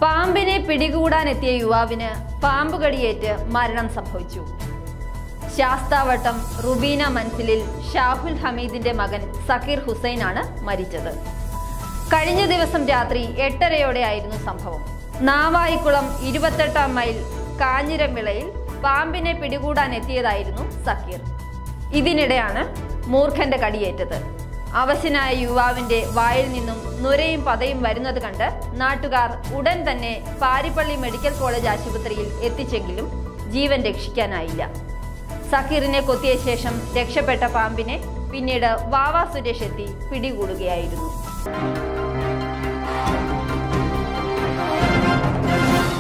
പാമ്പിനെ പിടികൂടാനെത്തിയ യുവാവിന് പാമ്പ് കടിയേറ്റ് മരണം സംഭവിച്ചു ശാസ്താവട്ടം റുബീന മൻസിലിൽ ഷാഹുൽ ഹമീദിന്റെ മകൻ സക്കീർ ഹുസൈനാണ് മരിച്ചത് കഴിഞ്ഞ ദിവസം രാത്രി എട്ടരയോടെയായിരുന്നു സംഭവം നാവായിക്കുളം ഇരുപത്തെട്ടാം മൈൽ കാഞ്ഞിരംവിളയിൽ പാമ്പിനെ പിടികൂടാൻ എത്തിയതായിരുന്നു സക്കീർ ഇതിനിടെയാണ് മൂർഖന്റെ കടിയേറ്റത് അവശനായ യുവാവിന്റെ വായിൽ നിന്നും നുരയും പതയും വരുന്നത് കണ്ട് നാട്ടുകാർ ഉടൻ തന്നെ പാരിപ്പള്ളി മെഡിക്കൽ കോളേജ് ആശുപത്രിയിൽ എത്തിച്ചെങ്കിലും ജീവൻ രക്ഷിക്കാനായില്ല സക്കീറിനെ കൊത്തിയ ശേഷം രക്ഷപ്പെട്ട പാമ്പിനെ പിന്നീട് വാവാ സുരേഷ് എത്തി പിടികൂടുകയായിരുന്നു